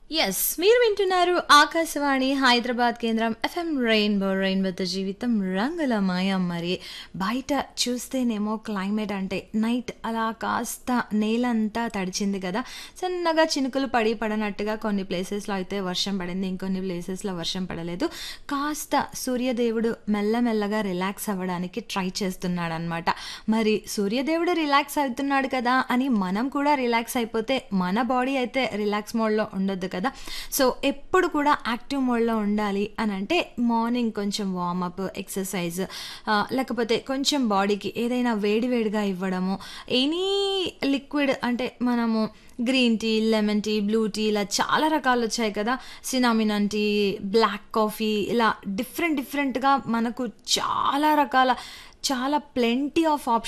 yes మీరు వింటున్నారు ఆకాశవాణి హైదరాబాద్ కేంద్రం ఎఫ్ఎం రెయిన్బో రెయిన్బోతో జీవితం రంగుల మాయం మరి బయట చూస్తేనేమో క్లైమేట్ అంటే నైట్ అలా కాస్త నేలంతా తడిచింది కదా సన్నగా చినుకులు పడి పడనట్టుగా కొన్ని ప్లేసెస్లో అయితే వర్షం పడింది ఇంకొన్ని ప్లేసెస్లో వర్షం పడలేదు కాస్త సూర్యదేవుడు మెల్లమెల్లగా రిలాక్స్ అవ్వడానికి ట్రై చేస్తున్నాడు అనమాట మరి సూర్యదేవుడు రిలాక్స్ అవుతున్నాడు కదా అని మనం కూడా రిలాక్స్ అయిపోతే మన బాడీ అయితే రిలాక్స్ మోడ్లో ఉండొద్దు కదా సో ఎప్పుడు కూడా యాక్టివ్ మోడ్లో ఉండాలి అని అంటే మార్నింగ్ కొంచెం వార్మప్ ఎక్సర్సైజ్ లేకపోతే కొంచెం బాడీకి ఏదైనా వేడివేడిగా ఇవ్వడము ఎనీ లిక్విడ్ అంటే మనము green tea lemon tea blue tea ఇలా చాలా రకాలు వచ్చాయి కదా సినామినన్ టీ బ్లాక్ కాఫీ ఇలా డిఫరెంట్ డిఫరెంట్గా మనకు చాలా రకాల చాలా ప్లెంటీ ఆఫ్ ఆప్షన్